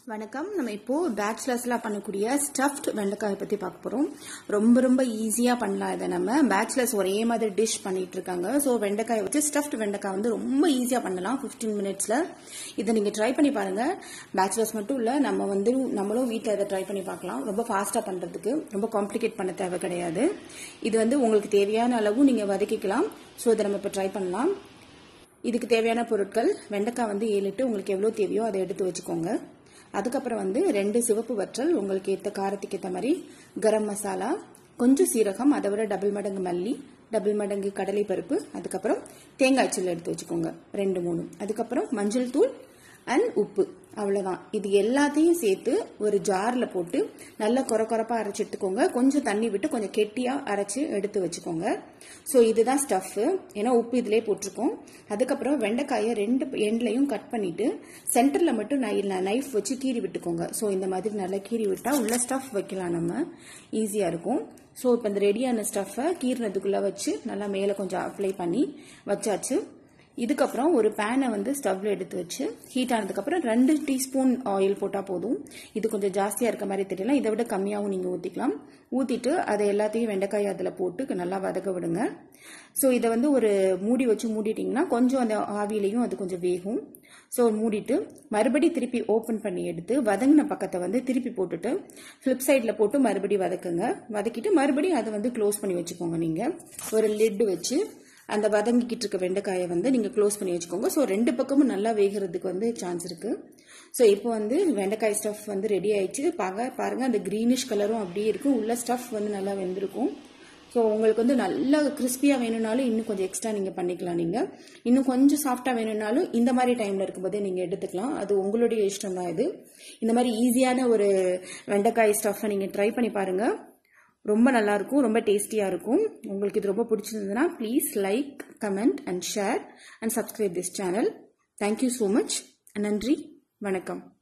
வணக்கம் நம்ம இப்போ பேச்சுலர்ஸ்லாம் பண்ணக்கூடிய ஸ்டஃப்ட் வெண்டைக்காயை பத்தி பார்க்க போறோம் ரொம்ப ரொம்ப ஈஸியா பண்ணலாம் இதை நம்ம பேச்சுலர்ஸ் ஒரே மாதிரி டிஷ் பண்ணிட்டு இருக்காங்க ஸோ வெண்டைக்காயை வச்சு ஸ்டஃப்ட் வெண்டைக்காய் வந்து ரொம்ப ஈஸியா பண்ணலாம் 15 மினிட்ஸ்ல இதை நீங்க ட்ரை பண்ணி பாருங்க பேச்சுலர்ஸ் மட்டும் இல்ல நம்ம வந்து நம்மளும் வீட்டில் இதை ட்ரை பண்ணி பார்க்கலாம் ரொம்ப ஃபாஸ்டா பண்றதுக்கு ரொம்ப காம்ப்ளிகேட் பண்ண தேவை கிடையாது இது வந்து உங்களுக்கு தேவையான அளவு நீங்க வதக்கிக்கலாம் ஸோ இதை நம்ம இப்போ ட்ரை பண்ணலாம் இதுக்கு தேவையான பொருட்கள் வெண்டைக்காய் வந்து ஏழு எட்டு உங்களுக்கு எவ்வளோ தேவையோ அதை எடுத்து வச்சுக்கோங்க அதுக்கப்புறம் வந்து ரெண்டு சிவப்பு வற்றல் உங்களுக்கு ஏற்ற காரத்துக்கு ஏற்ற மாதிரி கரம் மசாலா கொஞ்சம் சீரகம் அதை விட டபுள் மடங்கு மல்லி டபுள் மடங்கு கடலை பருப்பு அதுக்கப்புறம் தேங்காய் சில்லு எடுத்து வச்சுக்கோங்க ரெண்டு மூணு அதுக்கப்புறம் மஞ்சள் தூள் அண்ட் உப்பு அவ்வளவுதான் இது எல்லாத்தையும் சேர்த்து ஒரு ஜார்ல போட்டு நல்லா கொர கொரப்பா அரைச்சு எடுத்துக்கோங்க கொஞ்சம் தண்ணி விட்டு கொஞ்சம் கெட்டியா அரைச்சு எடுத்து வச்சுக்கோங்க ஸோ இதுதான் ஸ்டஃப் ஏன்னா உப்பு இதிலே போட்டிருக்கோம் அதுக்கப்புறம் வெண்டைக்காயை ரெண்டு எண்ட்லையும் கட் பண்ணிட்டு சென்டர்ல மட்டும் நைஃப் வச்சு கீறி விட்டுக்கோங்க ஸோ இந்த மாதிரி நல்லா கீறி விட்டா உள்ள ஸ்டஃப் வைக்கலாம் நம்ம ஈஸியா இருக்கும் ஸோ இப்போ இந்த ரெடியான ஸ்டஃப்பை கீறினதுக்குள்ள வச்சு நல்லா மேலே கொஞ்சம் அப்ளை பண்ணி வச்சாச்சு இதுக்கப்புறம் ஒரு பேனை வந்து ஸ்டவ்ல எடுத்து வச்சு ஹீட் ஆனதுக்கப்புறம் ரெண்டு டீஸ்பூன் ஆயில் போட்டால் போதும் இது கொஞ்சம் ஜாஸ்தியாக இருக்க மாதிரி தெரியல இதை விட கம்மியாகவும் நீங்கள் ஊற்றிக்கலாம் ஊற்றிட்டு அதை எல்லாத்தையும் வெண்டைக்காய் அதில் போட்டு நல்லா வதக்க விடுங்க ஸோ இதை வந்து ஒரு மூடி வச்சு மூடிட்டிங்கன்னா கொஞ்சம் அந்த ஆவியிலையும் அது கொஞ்சம் வேகும் ஸோ மூடிட்டு மறுபடி திருப்பி ஓப்பன் பண்ணி எடுத்து வதங்கின பக்கத்தை வந்து திருப்பி போட்டுட்டு ஃப்ளிப் சைடில் போட்டு மறுபடி வதக்குங்க வதக்கிட்டு மறுபடியும் அதை வந்து க்ளோஸ் பண்ணி வச்சுக்கோங்க நீங்கள் ஒரு லிட்டு வச்சு அந்த வதங்கிக்கிட்டு இருக்க வெண்டைக்காயை வந்து நீங்கள் க்ளோஸ் பண்ணி வச்சுக்கோங்க ஸோ ரெண்டு பக்கமும் நல்லா வேகிறதுக்கு வந்து சான்ஸ் இருக்கு ஸோ இப்போ வந்து வெண்டைக்காய் ஸ்டஃப் வந்து ரெடி ஆயிடுச்சு பாக பாருங்க அந்த க்ரீனிஷ் கலரும் அப்படியே இருக்கும் உள்ள ஸ்டஃப் வந்து நல்லா வெந்திருக்கும் ஸோ உங்களுக்கு வந்து நல்லா கிறிஸ்பியாக வேணும்னாலும் இன்னும் கொஞ்சம் எக்ஸ்ட்ரா நீங்கள் பண்ணிக்கலாம் நீங்கள் இன்னும் கொஞ்சம் சாஃப்டாக வேணும்னாலும் இந்த மாதிரி டைமில் இருக்கும்போதே நீங்கள் எடுத்துக்கலாம் அது உங்களுடைய இஷ்டம் தான் இது இந்த மாதிரி ஈஸியான ஒரு வெண்டைக்காய் ஸ்டஃப்பை நீங்கள் ட்ரை பண்ணி பாருங்கள் ரொம்ப நல்லா இருக்கும் ரொம்ப டேஸ்டியாக இருக்கும் உங்களுக்கு இது ரொம்ப பிடிச்சிருந்ததுன்னா please like comment and share and subscribe this channel thank you so much நன்றி வணக்கம்